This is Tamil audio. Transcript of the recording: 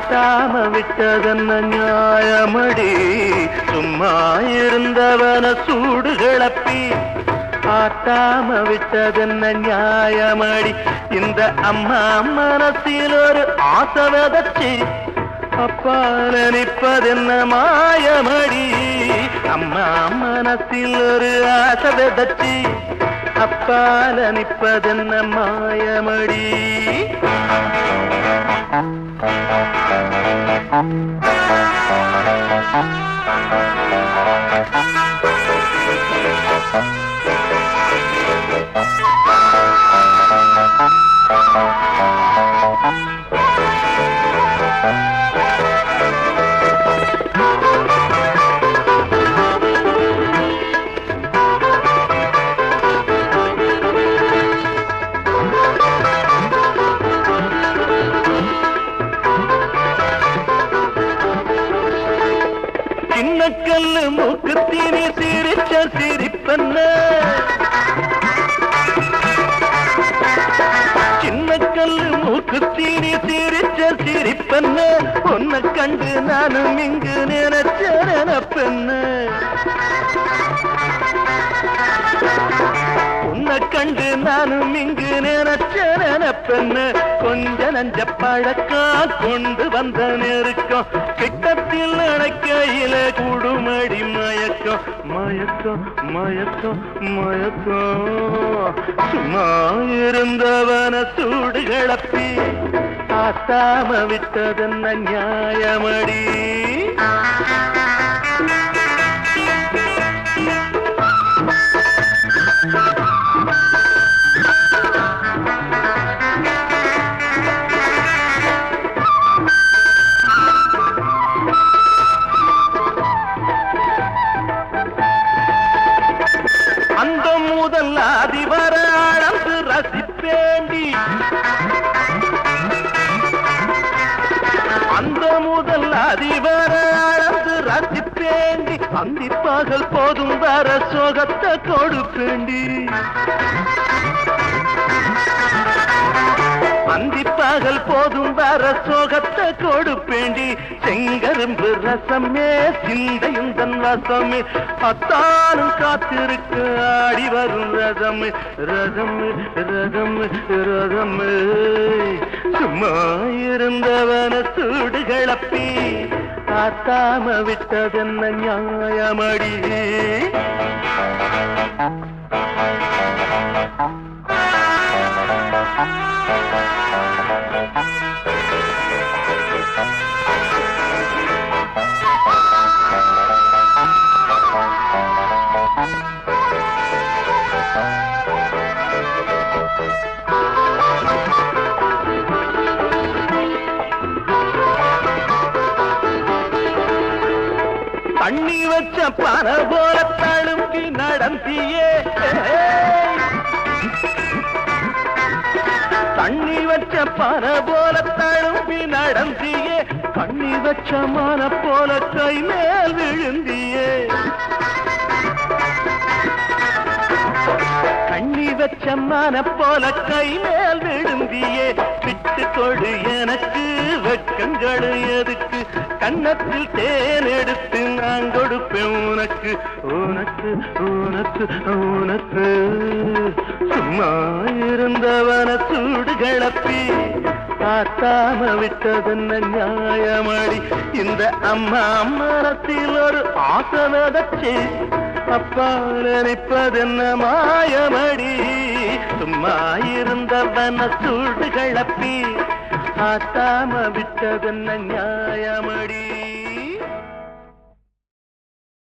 ஆட்டாம விட்டதென்ன நியாயமடி சும்மா இருந்தவன சூடு கிளப்பி ஆட்டாம விட்டதென்ன நியாயமடி இந்த அம்மா மனசில் ஒரு ஆசை விதச்சி அப்பால நிற்பதென்ன மாயமடி அம்மா மனசில் ஒரு ஆசை விதச்சி அப்பால நிற்பதென்ன மாயமடி சின்ன கல்லு மூக்கு தீனி சிரிச்ச சிரிப்பன்ன சின்ன கல்லு மூக்கு தீனி சிரிச்ச சிரிப்பன்ன உன்னை கண்டு நானும் இங்கு நினைச்ச நினப்பென்ன உன்னை கண்டு நானும் இங்கு நினைச்ச நினப்பென்னு கொஞ்ச நஞ்ச பழக்கம் கொண்டு வந்த நெருக்கம் கிட்டத்தில் அணைக்கையில குடுமடி மயக்கம் மயக்கம் மயக்கம் மயக்கம் சும்மா இருந்தவன சூடு கிளப்பி ஆத்தாம விட்டதென்ன நியாயமடி அந்த முதல் அதிபர அளந்து ரசிப்பேண்டி அந்த முதல் அதிபர அளந்து ரசிப்பேண்டி அந்தி பகல் போதும் வர சோகத்தை கொடுப்பேண்டி அந்தி பகல் போதும் வர சோகத்தை கொடுப்பேண்டி செங்கரும்பு ரசமே சிந்தையும் தன் வசமே அத்தானும் காத்திருக்கு ஆடி வரும் ரதமே ரதமே ரதமே ரதமே சும்மா இருந்தவன சூடு கிளப்பி காத்தாம விட்டதென்ன நியாயமடி தண்ணி வச்ச பண போல தழும்பி நடந்தியே தண்ணி வச்ச பண போல தழும்பி நடந்தியே கண்ணி வச்ச மான போல கை மேல் விழுந்தியே கண்ணி வச்ச மான போல கை மேல் விழுந்தியே விட்டு கொடு எனக்கு வெட்கங்கள் எதுக்கு கன்னத்தில் தேன் எடுத்து நான் கொடுப்பேன் உனக்கு உனக்கு உனக்கு உனக்கு சும்மா இருந்தவன சூடு கிளப்பி ஆத்தாம விட்டதென்ன நியாயமடி இந்த அம்மா மரத்தில் ஒரு ஆசை விதச்சு அப்பால் நிற்பதென்ன மாயமடி சும்மா இருந்தவன சூடு கிளப்பி ஆத்தாம விட்டதென்ன நியாயமடி